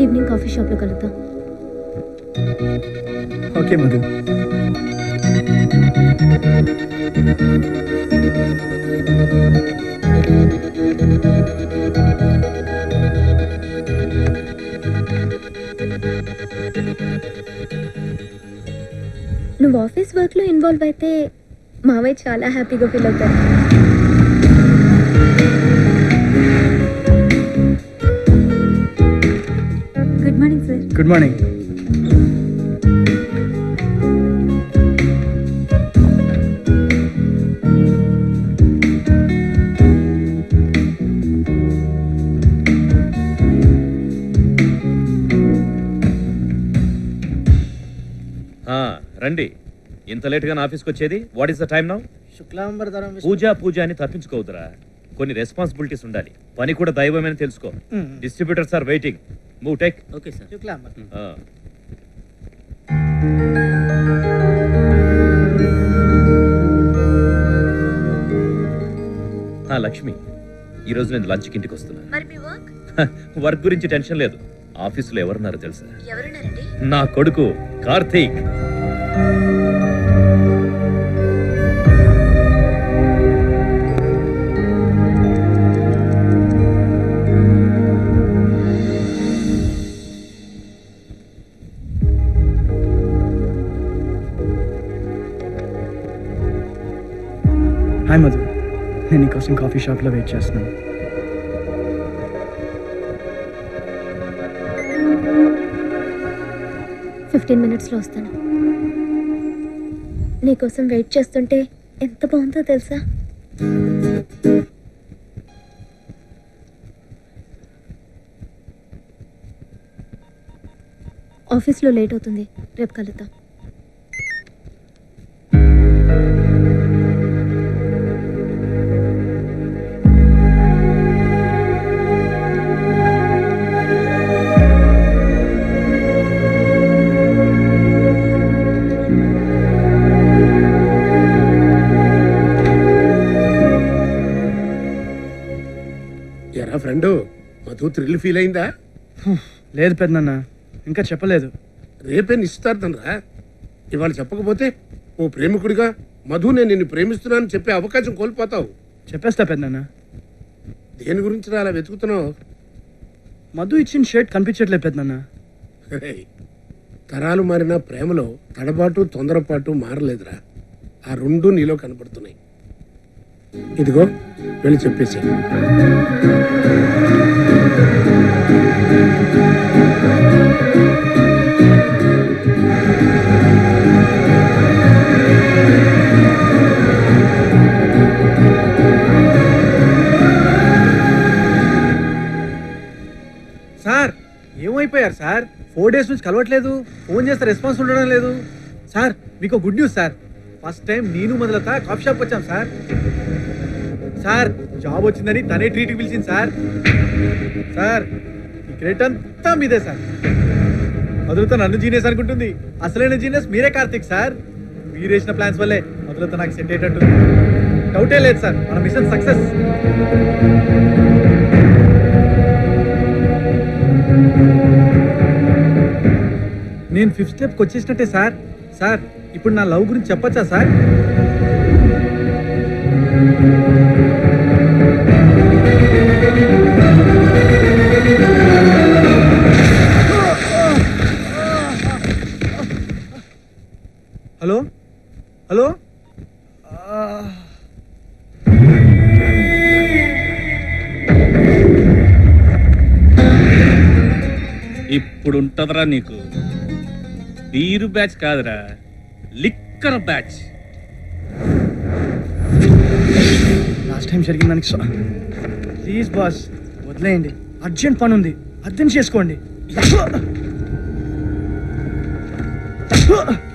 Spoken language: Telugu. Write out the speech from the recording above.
ఈవినింగ్ కాఫీ షాప్లో కలుద్దాం ఓకే మధు నువ్వు ఆఫీస్ వర్క్లో ఇన్వాల్వ్ అయితే మావయ్య చాలా హ్యాపీగా ఫీల్ అవుతారు good morning sir good morning ఆ, రండి ఇంత లేట్గా నా ఆఫీస్కి వచ్చేది what is the time now శుక్లాంబరధరం పూజ పూజ అని తప్పించుకోవద్దురా కొన్ని రెస్పాన్సిబిలిటీస్ ఉండాలి పని కూడా దైవమని తెలుసుకో distributors are waiting move tech okay sir శుక్లాంబర్ లక్ష్మి ఈరోజు నేను లంచ్కి ఇంటికి వస్తున్నా మరి మీ వర్క్ వర్క్ గురించి టెన్షన్ లేదు ఆఫీసులో ఎవరున్నారో తెలుసా ఎవరున్నారండి నా కొడుకు కార్తీక్ హాయ్ మధు నేను నీకోసం కాఫీ షాప్లో వెయిట్ చేస్తున్నాను ఫిఫ్టీన్ మినిట్స్లో వస్తాను నీకోసం వెయిట్ చేస్తుంటే ఎంత బాగుందో తెలుసా ఆఫీస్లో లేట్ అవుతుంది రేపు కలుద్దాం ఎరా ఫ్రెండు మధు థ్రిల్ ఫీల్ అయిందా లేదు పెద్దనాన్న ఇంకా చెప్పలేదు రేపే నిశ్చితార్థం రా ఇవాళ చెప్పకపోతే ఓ ప్రేమికుడిగా మధు నేను నిన్ను ప్రేమిస్తున్నానని చెప్పే అవకాశం కోల్పోతావు చెప్పేస్తా పెద్దనాన్న దేని గురించి రా అలా వెతుకుతున్నావు మధు ఇచ్చిన షర్ట్ కనిపించట్లేదు పెద్దనాన్న రేయ్, తరాలు మారిన ప్రేమలో తడబాటు తొందరపాటు మారలేదురా ఆ రెండు నీలో కనపడుతున్నాయి ఇదిగో వెళ్ళి చెప్పేసి సార్ ఏమైపోయారు సార్ ఫోర్ డేస్ నుంచి కలవట్లేదు ఫోన్ చేస్తే రెస్పాన్స్ ఉండడం లేదు సార్ మీకు good news sir first time నేను మొదలత కాఫీ షాప్ వచ్చాం సార్ సార్ జాబ్ వచ్చిందని తనే ట్రీట్కి పిలిచింది సార్ సార్ ఈ క్రెడిట్ అంతా మీదే సార్ మొదలుతో నన్ను జీనియస్ అనుకుంటుంది అసలైన జీనియస్ మీరే కార్తిక్ సార్ మీరు వేసిన ప్లాన్స్ వల్లే మొదలుతో నాకు సెట్ అయ్యేటట్టు డౌటే లేదు సార్ మన మిషన్ సక్సెస్ నేను ఫిఫ్త్ స్టెప్కి వచ్చేసినట్టే సార్ సార్ ఇప్పుడు నా లవ్ గురించి చెప్పచ్చా సార్ హలో హలో ఇప్పుడు ఉంటదరా నీకు బీరు బ్యాచ్ కాదురా లిక్కర్ బ్యాచ్ లాస్ట్ టైం జరిగిన దానికి సా- ప్లీజ్ బాస్ వదిలేయండి అర్జెంట్ పని ఉంది అర్థం చేసుకోండి